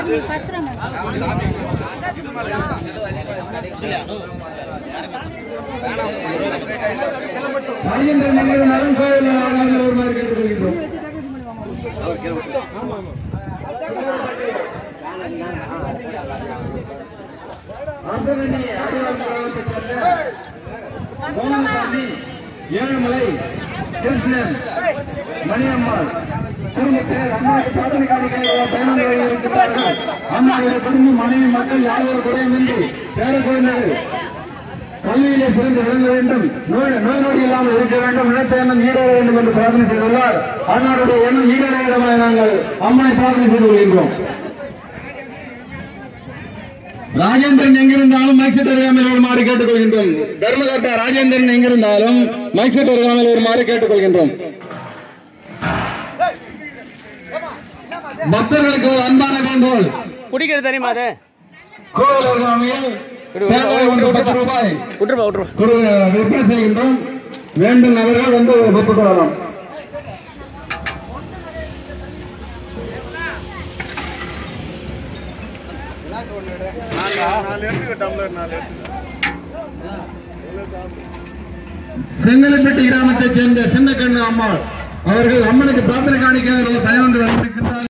மணிகண்ட நினைவு நலன் கோயில் நாங்கள் ஒரு மாதிரி கேட்டுக்கொள்கிறோம் அரசனி ஆடிவாரம் கிராமத்தைச் சேர்ந்த மோகனசாமி, ஏழுமலை கிருஷ்ணன் மணியம்மாள் குடும்பத்தினர் அம்மாவுக்கு பிரார்த்தனை காணிக்கையாக பயணம் இருக்கிறார்கள் அம்மாவுடைய குடும்பம் மனைவி மக்கள் யாரும் குறையின்றி பேர குழந்தைகள் கல்வியிலே சிறந்து விளங்க வேண்டும் நோய் நோய் நொடி இல்லாமல் இருக்க வேண்டும் நினைத்த எண்ணம் ஈடேற வேண்டும் என்று பிரார்த்தனை செய்துள்ளார் அன்னாருடைய எண்ணம் ஈடேற வேண்டும் என நாங்கள் அம்மனை பிரார்த்தனை செய்து கொள்கின்றோம் ராஜேந்திரன் எங்கிருந்தாலும் மைக்செட் அருகாமல் வருமாறு கேட்டுக்கொள்கின்றோம் தர்மகர்த்தா ராஜேந்திரன் எங்கிருந்தாலும் மைக்செட் அருகாமல் வருமாறு கேட்டுக்கொள்கின்றோம் பக்தர்களுக்கு ஒரு அன்பான வேண்டுகோள் குடிக்கிறது தெரியுமா அது கோவில் அருகாமையில் தேங்காய் ஒன்று பத்து ரூபாய் விட்டுருப்பா விட்டுருப்பா கொடு- விற்பனை செய்கின்றோம் வேண்டும் நபர்கள் வந்து பெற்றுக் கொள்ளலாம் செங்கலப்பட்டி கிராமத்தைச் சேர்ந்த சின்னக்கண்ணு அம்மாள் அவர்கள் அம்மனுக்கு பிரார்த்தனை காணிக்க பயனொன்று வந்திருக்கிறார்